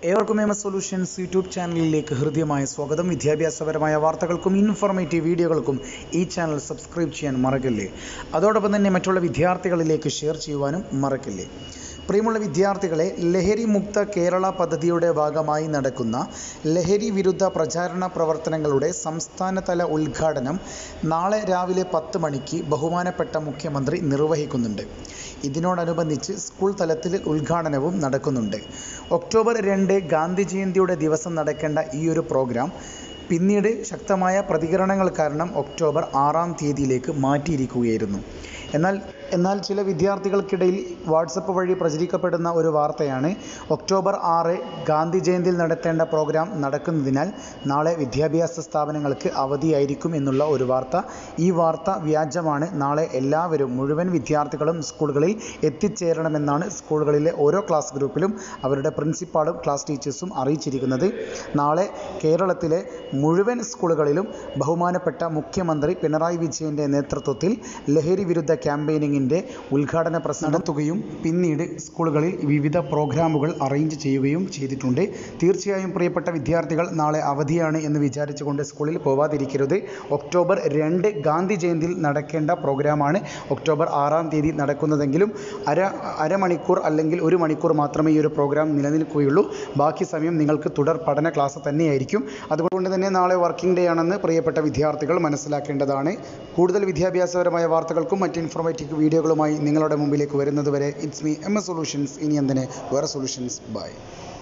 ഏവർക്കും M S solutions YouTube ചാനലിലേക്ക് ഹൃദ്യമായ സ്വാഗതം വിദ്യാഭ്യാസപരമായ വാർത്തകൾക്കും ഇൻഫോർമേറ്റീവ് വീഡിയോകൾക്കും ഈ ചാനൽ സബ്സ്ക്രൈബ് ചെയ്യാൻ മറക്കല്ലേ അതോടൊപ്പം തന്നെ മറ്റുള്ള വിദ്യാർത്ഥികളിലേക്ക് ഷെയർ ചെയ്യുവാനും മറക്കല്ലേ പ്രിയമുള്ള വിദ്യാർത്ഥികളെ ലഹരി മുക്ത കേരള പദ്ധതിയുടെ ഭാഗമായി നടക്കുന്ന ലഹരി വിരുദ്ധ പ്രചാരണ പ്രവർത്തനങ്ങളുടെ സംസ്ഥാനതല ഉദ്ഘാടനം നാളെ രാവിലെ പത്ത് മണിക്ക് ബഹുമാനപ്പെട്ട മുഖ്യമന്ത്രി നിർവഹിക്കുന്നുണ്ട് ഇതിനോടനുബന്ധിച്ച് സ്കൂൾ തലത്തിൽ ഉദ്ഘാടനവും നടക്കുന്നുണ്ട് ഒക്ടോബർ രണ്ട് ഗാന്ധി ജയന്തിയുടെ ദിവസം നടക്കേണ്ട ഈ ഒരു പ്രോഗ്രാം പിന്നീട് ശക്തമായ പ്രതികരണങ്ങൾ കാരണം ഒക്ടോബർ ആറാം തീയതിയിലേക്ക് മാറ്റിയിരിക്കുകയായിരുന്നു എന്നാൽ എന്നാൽ ചില വിദ്യാർത്ഥികൾക്കിടയിൽ വാട്സപ്പ് വഴി പ്രചരിക്കപ്പെടുന്ന ഒരു വാർത്തയാണ് ഒക്ടോബർ ആറ് ഗാന്ധി ജയന്തിയിൽ നടത്തേണ്ട പ്രോഗ്രാം നടക്കുന്നതിനാൽ നാളെ വിദ്യാഭ്യാസ സ്ഥാപനങ്ങൾക്ക് അവധിയായിരിക്കും എന്നുള്ള ഒരു വാർത്ത ഈ വാർത്ത വ്യാജമാണ് നാളെ എല്ലാവരും മുഴുവൻ വിദ്യാർത്ഥികളും സ്കൂളുകളിൽ എത്തിച്ചേരണമെന്നാണ് സ്കൂളുകളിലെ ഓരോ ക്ലാസ് ഗ്രൂപ്പിലും അവരുടെ പ്രിൻസിപ്പാളും ക്ലാസ് ടീച്ചേഴ്സും അറിയിച്ചിരിക്കുന്നത് നാളെ കേരളത്തിലെ മുഴുവൻ സ്കൂളുകളിലും ബഹുമാനപ്പെട്ട മുഖ്യമന്ത്രി പിണറായി വിജയൻ്റെ നേതൃത്വത്തിൽ ലഹരി വിരുദ്ധ ക്യാമ്പയിനിങ്ങിൻ്റെ ഉദ്ഘാടന പ്രസംഗം നടത്തുകയും പിന്നീട് സ്കൂളുകളിൽ വിവിധ പ്രോഗ്രാമുകൾ അറേഞ്ച് ചെയ്യുകയും ചെയ്തിട്ടുണ്ട് തീർച്ചയായും പ്രിയപ്പെട്ട വിദ്യാർത്ഥികൾ നാളെ അവധിയാണ് എന്ന് വിചാരിച്ചുകൊണ്ട് സ്കൂളിൽ പോവാതിരിക്കരുത് ഒക്ടോബർ രണ്ട് ഗാന്ധി ജയന്തിയിൽ നടക്കേണ്ട പ്രോഗ്രാമാണ് ഒക്ടോബർ ആറാം തീയതി നടക്കുന്നതെങ്കിലും അര അരമണിക്കൂർ അല്ലെങ്കിൽ ഒരു മണിക്കൂർ മാത്രമേ ഈ ഒരു പ്രോഗ്രാം നിലനിൽക്കുകയുള്ളൂ ബാക്കി സമയം നിങ്ങൾക്ക് തുടർ പഠന ക്ലാസ് തന്നെയായിരിക്കും അതുകൊണ്ട് തന്നെ നാളെ വർക്കിംഗ് ഡേ ആണെന്ന് പ്രിയപ്പെട്ട വിദ്യാർത്ഥികൾ മനസ്സിലാക്കേണ്ടതാണ് കൂടുതൽ വിദ്യാഭ്യാസപരമായ വാർത്തകൾക്കും മറ്റ് ഇൻഫോർമേറ്റീവ് വീഡിയോകളുമായി നിങ്ങളുടെ മുമ്പിലേക്ക് വരുന്നത് വരെ it's me M S solutions ഇനി എന്തിന് വേറെ സൊല്യൂഷൻസ് ബൈ